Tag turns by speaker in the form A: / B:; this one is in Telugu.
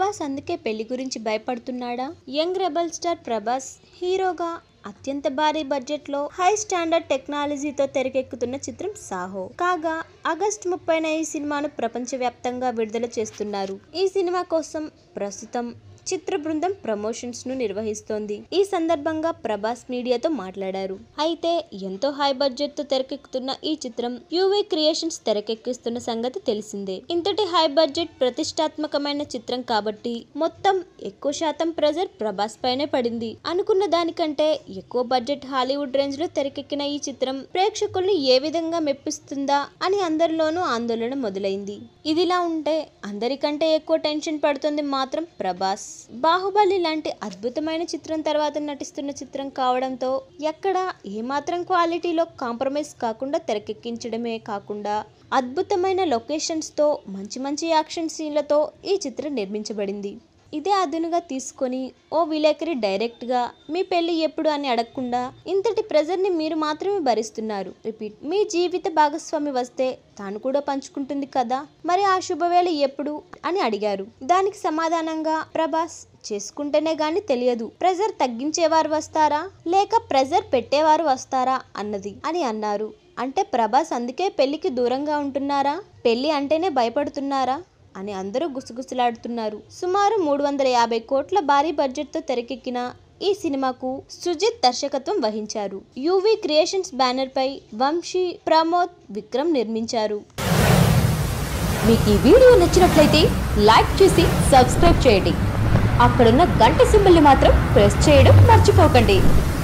A: ప్రభాస్ అందుకే పెళ్లి గురించి భయపడుతున్నాడా యంగ్ రెబల్ స్టార్ ప్రభాస్ హీరోగా అత్యంత భారీ బడ్జెట్ లో హై స్టాండర్డ్ టెక్నాలజీతో తెరకెక్కుతున్న చిత్రం సాహో కాగా ఆగస్ట్ ముప్పైన ఈ సినిమాను ప్రపంచవ్యాప్తంగా విడుదల చేస్తున్నారు ఈ సినిమా కోసం ప్రస్తుతం చిత్ర బృందం ప్రమోషన్స్ ను నిర్వహిస్తోంది ఈ సందర్భంగా ప్రభాస్ మీడియాతో మాట్లాడారు అయితే ఎంతో హై బడ్జెట్ తో తెరకెక్కుతున్న ఈ చిత్రం యూవీ క్రియేషన్స్ తెరకెక్కిస్తున్న సంగతి తెలిసిందే ఇంతటి హై బడ్జెట్ ప్రతిష్టాత్మకమైన చిత్రం కాబట్టి మొత్తం ఎక్కువ శాతం ప్రెజర్ ప్రభాస్ పైనే పడింది అనుకున్న దానికంటే ఎక్కువ బడ్జెట్ హాలీవుడ్ రేంజ్ లో తెరకెక్కిన ఈ చిత్రం ప్రేక్షకుల్ని ఏ విధంగా మెప్పిస్తుందా అని అందరిలోనూ ఆందోళన మొదలైంది ఇదిలా ఉంటే అందరికంటే ఎక్కువ టెన్షన్ పడుతుంది మాత్రం ప్రభాస్ బాహుబలి లాంటి అద్భుతమైన చిత్రం తర్వాత నటిస్తున్న చిత్రం కావడంతో ఎక్కడ ఏమాత్రం క్వాలిటీలో కాంప్రమైజ్ కాకుండా తెరకెక్కించడమే కాకుండా అద్భుతమైన లొకేషన్స్తో మంచి మంచి యాక్షన్ సీన్లతో ఈ చిత్రం నిర్మించబడింది ఇదే అదునుగా తీసుకొని ఓ విలేకరి డైరెక్ట్గా మీ పెళ్లి ఎప్పుడు అని అడగకుండా ఇంతటి ప్రెజర్ని మీరు మాత్రమే భరిస్తున్నారు రిపీట్ మీ జీవిత భాగస్వామి వస్తే తాను కూడా పంచుకుంటుంది కదా మరి ఆ శుభవేళ ఎప్పుడు అని అడిగారు దానికి సమాధానంగా ప్రభాస్ చేసుకుంటేనే గాని తెలియదు ప్రెజర్ తగ్గించేవారు వస్తారా లేక ప్రెజర్ పెట్టేవారు వస్తారా అన్నది అని అన్నారు అంటే ప్రభాస్ అందుకే పెళ్లికి దూరంగా ఉంటున్నారా పెళ్లి అంటేనే భయపడుతున్నారా అని అందరూ గుసగుసలాడుతున్నారు సుమారు మూడు వందల యాభై కోట్ల భారీ బడ్జెట్తో తెరకెక్కిన ఈ సినిమాకు సుజిత్ దర్శకత్వం వహించారు యూవీ క్రియేషన్స్ బ్యానర్ పై వంశీ ప్రమోద్ విక్రమ్ నిర్మించారు
B: మీకు ఈ వీడియో నచ్చినట్లయితే లైక్ చేసి సబ్స్క్రైబ్ చేయండి అక్కడున్న గంట సింబల్ని మాత్రం ప్రెస్ చేయడం మర్చిపోకండి